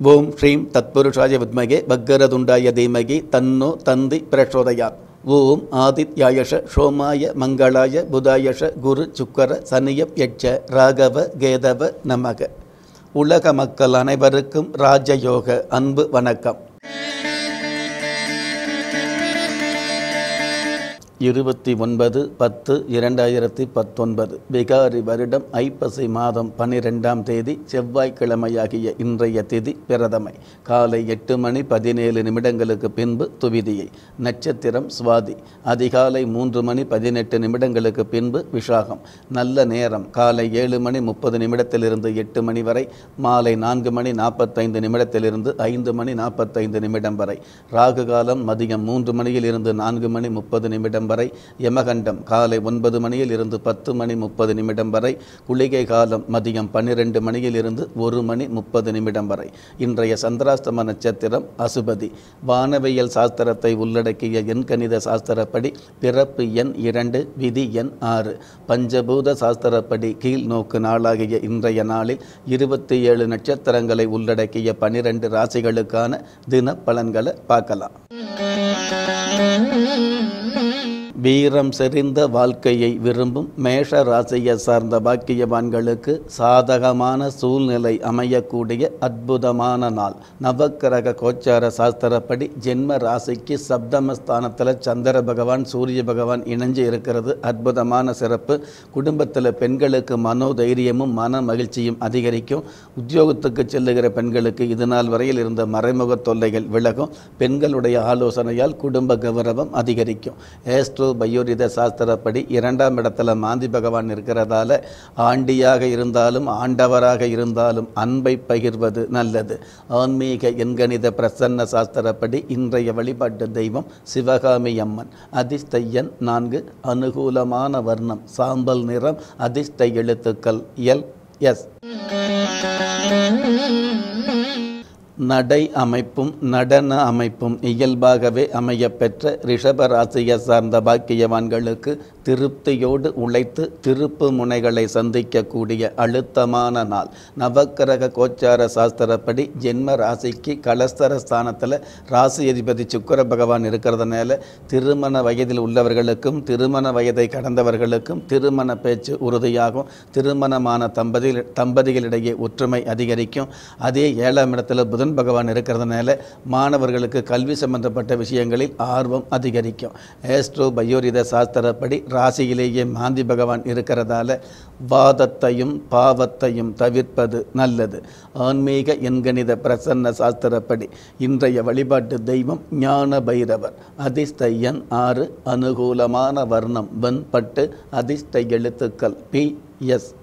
ஓம் ஸ்ரீம் தத்புருஷாய வித்மகே பக்கரதுண்டாய தீமகி தன்னோ தந்தி பிரச்சோதயாத் ஓம் ஆதித்யாயஷ சோமாய மங்களாய புதாயஷ குரு சுக்கர சனியப் யட்ச ராகவ கேதவ நமக உலக மக்கள் அனைவருக்கும் ராஜயோக அன்பு வணக்கம் இருபத்தி ஒன்பது பத்து இரண்டாயிரத்தி பத்தொன்பது பிகாரி வருடம் ஐப்பசி மாதம் பன்னிரெண்டாம் தேதி செவ்வாய்க்கிழமையாகிய இன்றைய திதி பிரதமை காலை எட்டு மணி பதினேழு நிமிடங்களுக்கு பின்பு துவிதியை நட்சத்திரம் சுவாதி அதிகாலை மூன்று மணி பதினெட்டு நிமிடங்களுக்கு பின்பு விஷாகம் நல்ல நேரம் காலை ஏழு மணி முப்பது நிமிடத்திலிருந்து எட்டு மணி வரை மாலை நான்கு மணி நாற்பத்தைந்து நிமிடத்திலிருந்து ஐந்து மணி நாற்பத்தைந்து நிமிடம் வரை ராகு காலம் மதியம் மூன்று மணியில் இருந்து நான்கு மணி முப்பது நிமிடம் வரை யமகண்டம் காலை ஒன்பது மணியில் இருந்து பத்து மணி முப்பது நிமிடம் வரை குளிகை காலம் மதியம் பன்னிரெண்டு மணியில் இருந்து ஒரு மணி முப்பது நிமிடம் வரை இன்றைய சந்திராஸ்தம நட்சத்திரம் அசுபதி வானவியல் சாஸ்திரத்தை உள்ளடக்கிய எண்கணித சாஸ்திரப்படி பிறப்பு எண் இரண்டு விதி எண் ஆறு பஞ்சபூத சாஸ்திரப்படி கீழ் நோக்கு நாளாகிய இன்றைய நாளில் இருபத்தி ஏழு நட்சத்திரங்களை உள்ளடக்கிய பனிரெண்டு ராசிகளுக்கான தின பலன்களை பார்க்கலாம் வீரம் செறிந்த வாழ்க்கையை விரும்பும் மேஷ ராசியை சார்ந்த பாக்கியவான்களுக்கு சாதகமான சூழ்நிலை அமையக்கூடிய அற்புதமான நாள் நவக்கிரக கோச்சார சாஸ்திரப்படி ஜென்ம ராசிக்கு சப்தமஸ்தானத்தில் சந்திர பகவான் சூரிய பகவான் இணைஞ்சு இருக்கிறது அற்புதமான சிறப்பு குடும்பத்தில் பெண்களுக்கு மனோதைரியமும் மன மகிழ்ச்சியும் அதிகரிக்கும் உத்தியோகத்துக்கு செல்லுகிற பெண்களுக்கு இது நாள் வரையில் இருந்த மறைமுக தொல்லைகள் விலகும் பெண்களுடைய ஆலோசனையால் குடும்ப கௌரவம் அதிகரிக்கும் ஏஸ்ட்ரோ பயோரித சாஸ்திரப்படி இரண்டாம் இடத்துல மாந்தி பகவான் இருக்கிறதால ஆண்டியாக இருந்தாலும் ஆண்டவராக இருந்தாலும் அன்பை பகிர்வது நல்லது ஆன்மீக எண்கணித பிரசன்ன சாஸ்திரப்படி இன்றைய வழிபாட்டு தெய்வம் சிவகாமி அம்மன் அதிர்ஷ்டையன் நான்கு அனுகூலமான வர்ணம் சாம்பல் நிறம் அதிர்ஷ்ட எழுத்துக்கள் எல் எஸ் நடை அமைப்பும் நடன அமைப்பும் இயல்பாகவே அமையப்பெற்ற ரிஷப ராசியை சார்ந்த பாக்கியவான்களுக்கு திருப்தியோடு உழைத்து திருப்பு முனைகளை சந்திக்கக்கூடிய அழுத்தமான நாள் நவக்கிரக கோச்சார சாஸ்திரப்படி ஜென்ம ராசிக்கு கலஸ்தர ஸ்தானத்தில் ராசி அதிபதி சுக்கர பகவான் இருக்கிறதுனால திருமண வயதில் உள்ளவர்களுக்கும் திருமண வயதை கடந்தவர்களுக்கும் திருமண பேச்சு உறுதியாகும் திருமணமான தம்பதி தம்பதிகளிடையே ஒற்றுமை அதிகரிக்கும் அதே ஏழாம் இடத்துல புதன் பகவான் இருக்கிறதுனால மாணவர்களுக்கு கல்வி சம்பந்தப்பட்ட விஷயங்களில் ஆர்வம் அதிகரிக்கும் ஏஸ்ட்ரோ பயோரித சாஸ்திரப்படி ராசியிலேயே மாந்தி பகவான் இருக்கிறதால வாதத்தையும் பாவத்தையும் தவிர்ப்பது நல்லது ஆன்மீக எண்கணித பிரசன்ன சாஸ்திரப்படி இன்றைய வழிபாட்டு தெய்வம் ஞான பைரவர் அதிர்ஷ்ட எண் ஆறு அனுகூலமான வர்ணம் வெண்பட்டு அதிர்ஷ்ட எழுத்துக்கள் பி எஸ்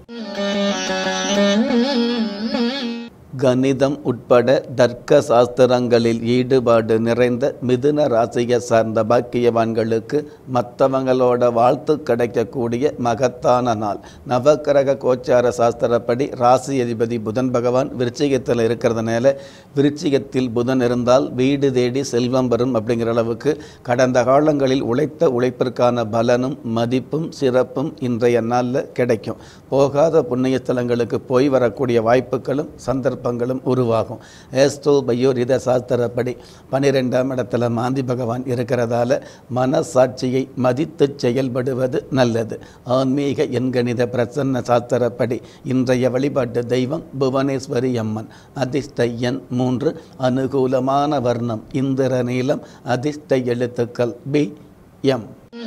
கணிதம் உட்பட தர்க்க சாஸ்திரங்களில் ஈடுபாடு நிறைந்த மிதுன ராசியை சார்ந்த பாக்கியவான்களுக்கு மற்றவங்களோட வாழ்த்து கிடைக்கக்கூடிய மகத்தான நாள் நவக்கிரக கோச்சார சாஸ்திரப்படி ராசி அதிபதி புதன் பகவான் விருச்சிகத்தில் இருக்கிறதுனால விருச்சிகத்தில் புதன் இருந்தால் வீடு தேடி செல்வம் வரும் அப்படிங்கிற அளவுக்கு கடந்த காலங்களில் உழைத்த உழைப்பிற்கான பலனும் மதிப்பும் சிறப்பும் இன்றைய நாளில் கிடைக்கும் போகாத புண்ணிய ஸ்தலங்களுக்கு போய் வரக்கூடிய வாய்ப்புகளும் சந்தர்ப்ப சந்தர்ப்பங்களும் உருவாகும் ஏஸ்ட்ரோ பயோரித சாஸ்திரப்படி பனிரெண்டாம் இடத்துல மாந்தி பகவான் இருக்கிறதால மனசாட்சியை மதித்து செயல்படுவது நல்லது ஆன்மீக எண்கணித பிரசன்ன சாஸ்திரப்படி இன்றைய வழிபாட்டு தெய்வம் புவனேஸ்வரி அம்மன் அதிர்ஷ்ட எண் மூன்று அனுகூலமான வர்ணம் இந்திர நீளம் அதிர்ஷ்ட எழுத்துக்கள் பி எம்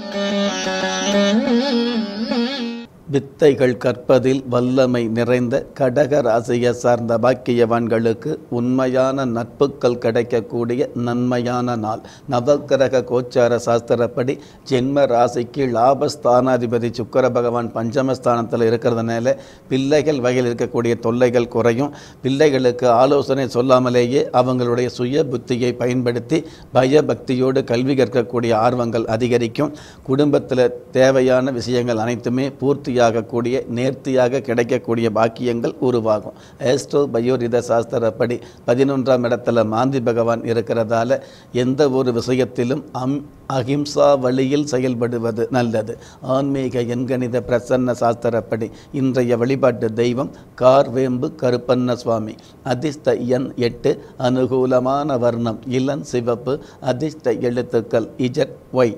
வித்தைகள் கற்பதில் வல்லமை நிறைந்த கடக ராசியை சார்ந்த பாக்கியவான்களுக்கு உண்மையான நட்புக்கள் கிடைக்கக்கூடிய நன்மையான நாள் நவக்கிரக கோச்சார சாஸ்திரப்படி ஜென்ம ராசிக்கு லாபஸ்தானாதிபதி சுக்கர பகவான் பஞ்சமஸ்தானத்தில் இருக்கிறதுனால பிள்ளைகள் வகையில் இருக்கக்கூடிய தொல்லைகள் குறையும் பிள்ளைகளுக்கு ஆலோசனை சொல்லாமலேயே அவங்களுடைய சுய புத்தியை பயன்படுத்தி பயபக்தியோடு கல்வி கற்கக்கூடிய ஆர்வங்கள் அதிகரிக்கும் குடும்பத்தில் தேவையான விஷயங்கள் அனைத்துமே பூர்த்தியாக பூர்த்தியாகக்கூடிய நேர்த்தியாக கிடைக்கக்கூடிய பாக்கியங்கள் உருவாகும் ஏஸ்ட்ரோ பயோரித சாஸ்திரப்படி பதினொன்றாம் இடத்துல மாந்தி பகவான் இருக்கிறதால எந்த ஒரு விஷயத்திலும் அம் அகிம்சா வழியில் செயல்படுவது நல்லது ஆன்மீக எண்கணித பிரசன்ன சாஸ்திரப்படி இன்றைய வழிபாட்டு தெய்வம் கார்வேம்பு கருப்பண்ண சுவாமி அதிர்ஷ்ட எண் எட்டு அனுகூலமான வர்ணம் இளம் சிவப்பு அதிர்ஷ்ட எழுத்துக்கள் இஜட் ஒய்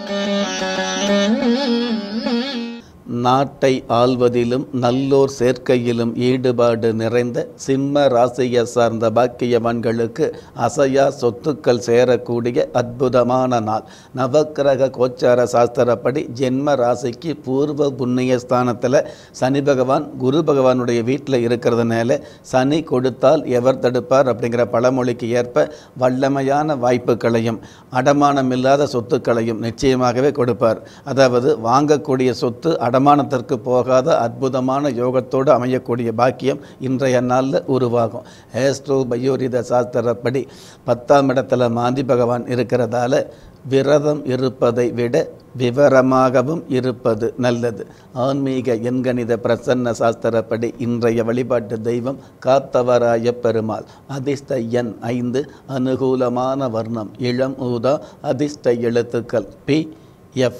நாட்டை ஆள்வதிலும் நல்லோர் சேர்க்கையிலும் ஈடுபாடு நிறைந்த சிம்ம ராசியை சார்ந்த பாக்கியவான்களுக்கு அசையா சொத்துக்கள் சேரக்கூடிய அற்புதமான நாள் நவக்கிரக கோச்சார சாஸ்திரப்படி ஜென்ம ராசிக்கு பூர்வ புண்ணிய ஸ்தானத்தில் சனி பகவான் குரு பகவானுடைய வீட்டில் இருக்கிறதுனால சனி கொடுத்தால் எவர் தடுப்பார் அப்படிங்கிற பழமொழிக்கு ஏற்ப வல்லமையான வாய்ப்புகளையும் அடமானம் இல்லாத சொத்துக்களையும் நிச்சயமாகவே கொடுப்பார் அதாவது வாங்கக்கூடிய சொத்து அடமானத்திற்கு போகாத அற்புதமான யோகத்தோடு அமையக்கூடிய பாக்கியம் இன்றைய நாளில் உருவாகும் ஏஸ்ட்ரோ பயோரித சாஸ்திரப்படி பத்தாம் இடத்துல மாந்தி பகவான் இருக்கிறதால விரதம் இருப்பதை விட விவரமாகவும் இருப்பது நல்லது ஆன்மீக எண்கணித பிரசன்ன சாஸ்திரப்படி இன்றைய வழிபாட்டு தெய்வம் காத்தவராய பெருமாள் அதிர்ஷ்ட எண் ஐந்து அனுகூலமான வர்ணம் இளம் ஊதா அதிர்ஷ்ட எழுத்துக்கள் பி எஃப்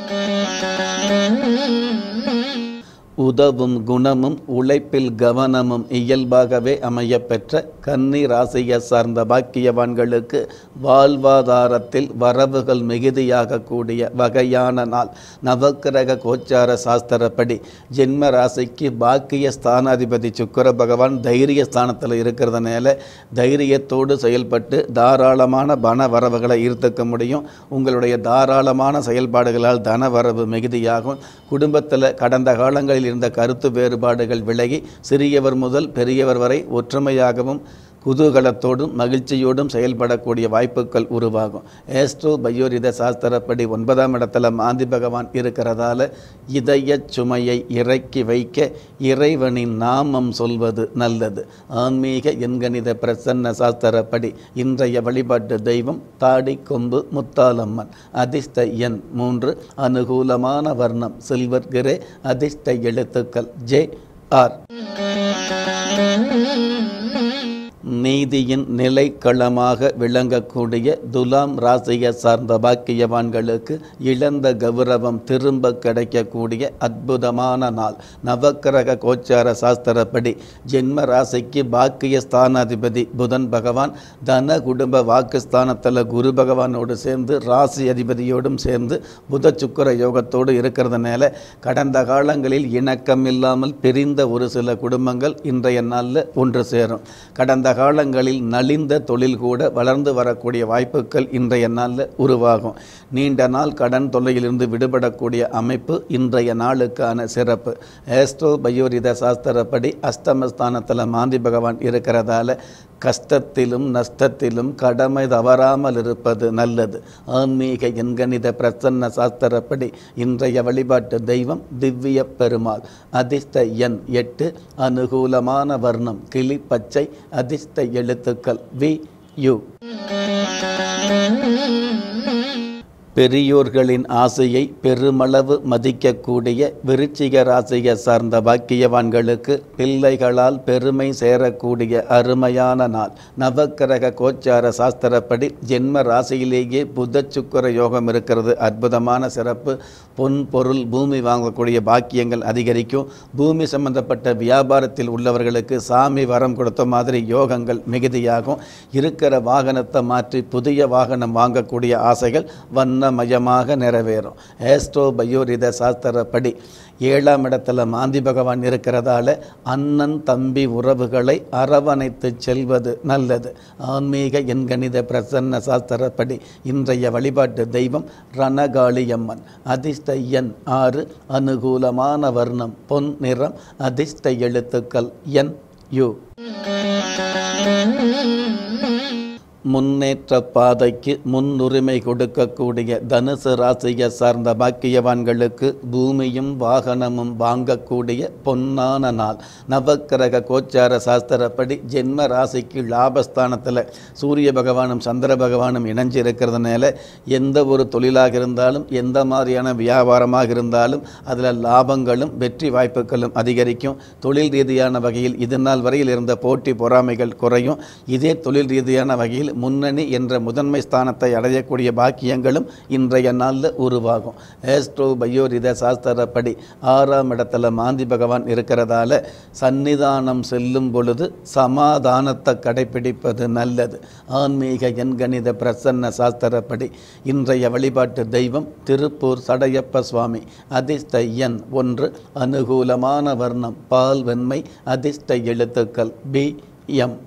உதவும் குணமும் உழைப்பில் கவனமும் இயல்பாகவே அமையப்பெற்ற கன்னி ராசியை சார்ந்த பாக்கியவான்களுக்கு வாழ்வாதாரத்தில் வரவுகள் மிகுதியாக கூடிய வகையான நாள் நவக்கிரக கோச்சார சாஸ்திரப்படி ஜென்ம ராசிக்கு பாக்கிய ஸ்தானாதிபதி சுக்கர பகவான் தைரிய ஸ்தானத்தில் இருக்கிறதுனால தைரியத்தோடு செயல்பட்டு தாராளமான பண வரவுகளை ஈர்த்துக்க முடியும் உங்களுடைய தாராளமான செயல்பாடுகளால் தன வரவு மிகுதியாகும் குடும்பத்தில் கடந்த காலங்களில் இருந்த கருத்து வேறுபாடுகள் விலகி சிறியவர் முதல் பெரியவர் வரை ஒற்றுமையாகவும் குதூகலத்தோடும் மகிழ்ச்சியோடும் செயல்படக்கூடிய வாய்ப்புகள் உருவாகும் ஏஸ்ட்ரோ பயோரித சாஸ்திரப்படி ஒன்பதாம் இடத்துல மாந்தி பகவான் இருக்கிறதால இதய சுமையை இறக்கி வைக்க இறைவனின் நாமம் சொல்வது நல்லது ஆன்மீக எண்கணித பிரசன்ன சாஸ்திரப்படி இன்றைய வழிபாட்டு தெய்வம் தாடி கொம்பு முத்தாலம்மன் அதிர்ஷ்ட எண் மூன்று அனுகூலமான வர்ணம் சில்வர் கிரே அதிர்ஷ்ட எழுத்துக்கள் ஜே ஆர் நீதியின் நிலைக்களமாக விளங்கக்கூடிய துலாம் ராசியை சார்ந்த பாக்கியவான்களுக்கு இழந்த கௌரவம் திரும்ப கிடைக்கக்கூடிய அற்புதமான நாள் நவக்கிரக கோச்சார சாஸ்திரப்படி ஜென்ம ராசிக்கு பாக்கிய ஸ்தானாதிபதி புதன் பகவான் தன குடும்ப வாக்குஸ்தானத்தில் குரு பகவானோடு சேர்ந்து ராசி அதிபதியோடும் சேர்ந்து புத சுக்கர யோகத்தோடு இருக்கிறதுனால கடந்த காலங்களில் இணக்கம் இல்லாமல் பிரிந்த ஒரு சில குடும்பங்கள் இன்றைய நாளில் ஒன்று சேரும் கடந்த காலங்களில் நலிந்த தொழில் கூட வளர்ந்து வரக்கூடிய வாய்ப்புகள் இன்றைய நாளில் உருவாகும் நீண்ட நாள் கடன் தொல்லையிலிருந்து விடுபடக்கூடிய அமைப்பு இன்றைய நாளுக்கான சிறப்பு ஏஸ்ட்ரோ பயோரித சாஸ்திரப்படி அஸ்தமஸ்தானத்தில் மாந்தி பகவான் இருக்கிறதால கஷ்டத்திலும் நஷ்டத்திலும் கடமை தவறாமல் இருப்பது நல்லது ஆன்மீக எண்கணித பிரசன்ன சாஸ்திரப்படி இன்றைய வழிபாட்டு தெய்வம் திவ்ய பெருமாள் அதிர்ஷ்ட எண் எட்டு அனுகூலமான வர்ணம் கிளி பச்சை அதிர்ஷ்ட எழுத்துக்கள் வி யு பெரியோர்களின் ஆசையை பெருமளவு மதிக்கக்கூடிய விருச்சிக ராசியை சார்ந்த பாக்கியவான்களுக்கு பிள்ளைகளால் பெருமை சேரக்கூடிய அருமையான நாள் நவக்கிரக கோச்சார சாஸ்திரப்படி ஜென்ம ராசியிலேயே புத சுக்கர யோகம் இருக்கிறது அற்புதமான சிறப்பு பொன் பொருள் பூமி வாங்கக்கூடிய பாக்கியங்கள் அதிகரிக்கும் பூமி சம்பந்தப்பட்ட வியாபாரத்தில் உள்ளவர்களுக்கு சாமி வரம் கொடுத்த மாதிரி யோகங்கள் மிகுதியாகும் இருக்கிற வாகனத்தை மாற்றி புதிய வாகனம் வாங்கக்கூடிய ஆசைகள் வண்ணமயமாக நிறைவேறும் ஏஸ்ட்ரோ பயோரித சாஸ்திரப்படி ஏழாம் இடத்துல மாந்தி பகவான் இருக்கிறதால அண்ணன் தம்பி உறவுகளை அரவணைத்து செல்வது நல்லது ஆன்மீக எண்கணித பிரசன்ன சாஸ்திரப்படி இன்றைய வழிபாட்டு தெய்வம் ரணகாளியம்மன் அதிர்ஷ்ட எண் ஆறு அனுகூலமான வர்ணம் பொன் நிறம் அதிர்ஷ்ட எழுத்துக்கள் என் யு முன்னேற்ற பாதைக்கு முன்னுரிமை கொடுக்கக்கூடிய தனுசு ராசியை சார்ந்த பாக்கியவான்களுக்கு பூமியும் வாகனமும் வாங்கக்கூடிய பொன்னான நாள் நவக்கிரக கோச்சார சாஸ்திரப்படி ஜென்ம ராசிக்கு லாபஸ்தானத்தில் சூரிய பகவானும் சந்திர பகவானும் இணைஞ்சு இருக்கிறதுனால எந்த ஒரு தொழிலாக இருந்தாலும் எந்த மாதிரியான வியாபாரமாக இருந்தாலும் அதில் லாபங்களும் வெற்றி வாய்ப்புகளும் அதிகரிக்கும் தொழில் ரீதியான வகையில் இது நாள் வரையில் இருந்த போட்டி பொறாமைகள் குறையும் இதே தொழில் ரீதியான வகையில் முன்னணி என்ற முதன்மை ஸ்தானத்தை அடையக்கூடிய பாக்கியங்களும் இன்றைய நாளில் உருவாகும் ஏஸ்ட்ரோ பயோரித சாஸ்திரப்படி ஆறாம் இடத்துல மாந்தி பகவான் இருக்கிறதால சந்நிதானம் செல்லும் பொழுது சமாதானத்தை கடைபிடிப்பது நல்லது ஆன்மீக எண்கணித பிரசன்ன சாஸ்திரப்படி இன்றைய வழிபாட்டு தெய்வம் திருப்பூர் சடையப்ப சுவாமி அதிர்ஷ்ட எண் ஒன்று அனுகூலமான வர்ணம் பால் வெண்மை அதிர்ஷ்ட எழுத்துக்கள் பி எம்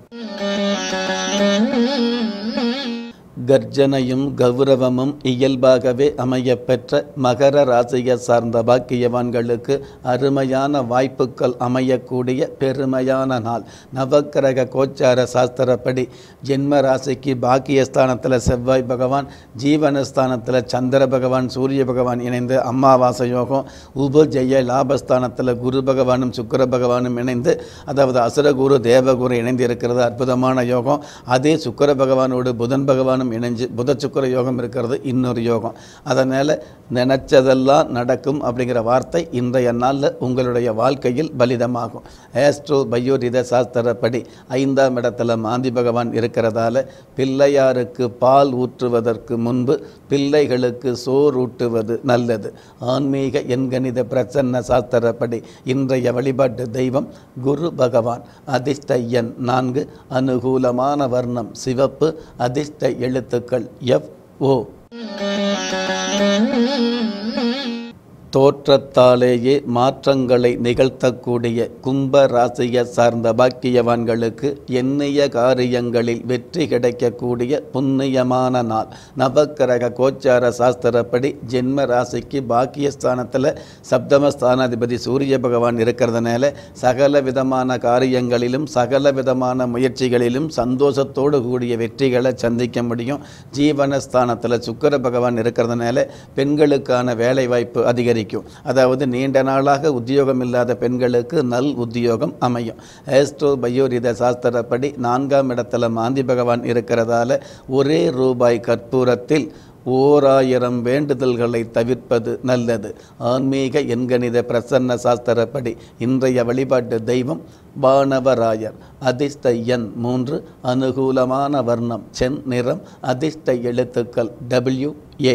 கர்ஜனையும் கௌரவமும் இயல்பாகவே அமையப்பெற்ற மகர ராசியை சார்ந்த பாக்கியவான்களுக்கு அருமையான வாய்ப்புகள் அமையக்கூடிய பெருமையான நாள் நவக்கிரக கோச்சார சாஸ்திரப்படி ஜென்ம ராசிக்கு பாக்கியஸ்தானத்தில் செவ்வாய் பகவான் ஜீவனஸ்தானத்தில் சந்திர பகவான் சூரிய பகவான் இணைந்து அமாவாசை யோகம் உபஜெய லாபஸ்தானத்தில் குரு பகவானும் சுக்கிர பகவானும் இணைந்து அதாவது அசுரகுரு தேவகுரு இணைந்து இருக்கிறது அற்புதமான யோகம் அதே சுக்கிர பகவானோடு புதன் பகவானும் இணைஞ்சு புத சுக்கிர யோகம் இருக்கிறது இன்னொரு யோகம் அதனால் நினச்சதெல்லாம் நடக்கும் அப்படிங்கிற வார்த்தை இன்றைய நாளில் உங்களுடைய வாழ்க்கையில் பலிதமாகும் ஆஸ்ட்ரோ பயோரித சாஸ்திரப்படி ஐந்தாம் இடத்துல மாந்தி பகவான் இருக்கிறதால பிள்ளையாருக்கு பால் ஊற்றுவதற்கு முன்பு பிள்ளைகளுக்கு சோறு ஊட்டுவது நல்லது ஆன்மீக எண்கணித பிரசன்ன சாஸ்திரப்படி இன்றைய வழிபாட்டு தெய்வம் குரு பகவான் அதிர்ஷ்ட எண் நான்கு அனுகூலமான வர்ணம் சிவப்பு அதிர்ஷ்ட எழுத்துக்கள் எஃப் ஓ தோற்றத்தாலேயே மாற்றங்களை நிகழ்த்தக்கூடிய கும்ப ராசியை சார்ந்த பாக்கியவான்களுக்கு எண்ணிய காரியங்களில் வெற்றி கிடைக்கக்கூடிய புண்ணியமான நாள் நவக்கிரக கோச்சார சாஸ்திரப்படி ஜென்ம ராசிக்கு பாக்கியஸ்தானத்தில் சப்தமஸ்தானாதிபதி சூரிய பகவான் இருக்கிறதுனால சகல விதமான காரியங்களிலும் சகல விதமான முயற்சிகளிலும் சந்தோஷத்தோடு கூடிய வெற்றிகளை சந்திக்க முடியும் ஜீவனஸ்தானத்தில் சுக்கிர பகவான் இருக்கிறதுனால பெண்களுக்கான வேலைவாய்ப்பு அதிகரிக்கும் அதாவது நீண்ட நாளாக உத்தியோகம் இல்லாத பெண்களுக்கு நல் உத்தியோகம் அமையும் ஏஸ்ட்ரோ பயோரித சாஸ்திரப்படி நான்காம் இடத்துல மாந்தி பகவான் இருக்கிறதால ஒரே ரூபாய் கற்பூரத்தில் ஓராயிரம் வேண்டுதல்களை தவிர்ப்பது நல்லது ஆன்மீக எண்கணித பிரசன்ன சாஸ்திரப்படி இன்றைய வழிபாட்டு தெய்வம் வானவராயர் அதிர்ஷ்ட எண் மூன்று அனுகூலமான வர்ணம் சென் நிறம் அதிர்ஷ்ட எழுத்துக்கள் டபிள்யூ ஏ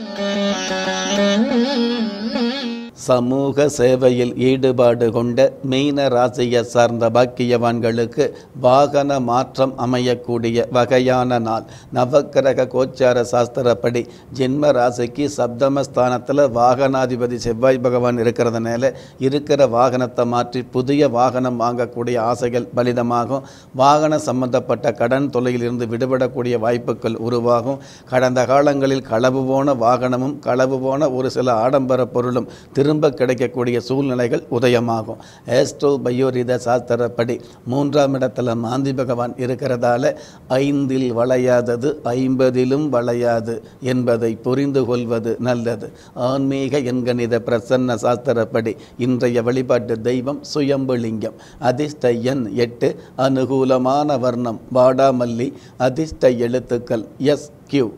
சமூக சேவையில் ஈடுபாடு கொண்ட மீன ராசியை சார்ந்த பாக்கியவான்களுக்கு வாகன மாற்றம் அமையக்கூடிய வகையான நாள் நவக்கிரக கோச்சார சாஸ்திரப்படி ஜென்ம ராசிக்கு சப்தமஸ்தானத்தில் வாகனாதிபதி செவ்வாய் பகவான் இருக்கிறதுனால இருக்கிற வாகனத்தை மாற்றி புதிய வாகனம் வாங்கக்கூடிய ஆசைகள் பலிதமாகும் வாகன சம்பந்தப்பட்ட கடன் தொல்லையிலிருந்து விடுபடக்கூடிய வாய்ப்புகள் உருவாகும் கடந்த காலங்களில் களவு போன வாகனமும் களவு போன ஒரு சில ஆடம்பர பொருளும் திரும்ப கிடைக்கக்கூடிய சூழ்நிலைகள் உதயமாகும் ஏஸ்ட்ரோ பயோரித சாஸ்திரப்படி மூன்றாம் இடத்துல மாந்தி பகவான் இருக்கிறதால ஐந்தில் வளையாதது ஐம்பதிலும் வளையாது என்பதை புரிந்து கொள்வது நல்லது ஆன்மீக எண்கணித பிரசன்ன சாஸ்திரப்படி இன்றைய வழிபாட்டு தெய்வம் சுயம்புலிங்கம் அதிர்ஷ்ட எண் எட்டு அனுகூலமான வர்ணம் வாடாமல்லி அதிர்ஷ்ட எழுத்துக்கள் எஸ் கியூ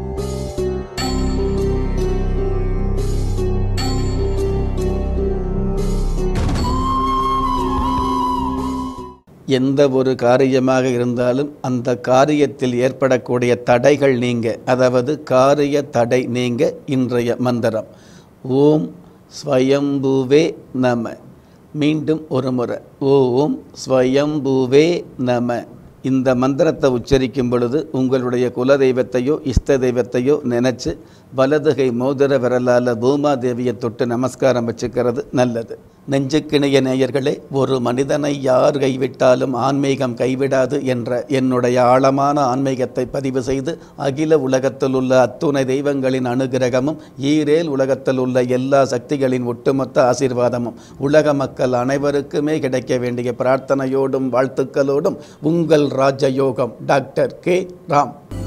எந்த ஒரு காரியமாக இருந்தாலும் அந்த காரியத்தில் ஏற்படக்கூடிய தடைகள் நீங்க அதாவது காரிய தடை நீங்க இன்றைய மந்திரம் ஓம் ஸ்வயம்புவே நம மீண்டும் ஒரு முறை ஓம் ஸ்வயம்புவே நம இந்த மந்திரத்தை உச்சரிக்கும் பொழுது உங்களுடைய குலதெய்வத்தையோ இஷ்ட தெய்வத்தையோ நினச்சி வலதுகை மோதிர விரலால் பூமாதேவியை தொட்டு நமஸ்காரம் வச்சுக்கிறது நல்லது நெஞ்சுக்கிணைய நேயர்களே ஒரு மனிதனை யார் கைவிட்டாலும் ஆன்மீகம் கைவிடாது என்ற என்னுடைய ஆழமான ஆன்மீகத்தை பதிவு செய்து அகில உலகத்தில் உள்ள அத்துணை தெய்வங்களின் அனுகிரகமும் ஈரேல் உலகத்தில் உள்ள எல்லா சக்திகளின் ஒட்டுமொத்த ஆசீர்வாதமும் உலக மக்கள் அனைவருக்குமே கிடைக்க வேண்டிய பிரார்த்தனையோடும் வாழ்த்துக்களோடும் உங்கள் ராஜயோகம் டாக்டர் கே ராம்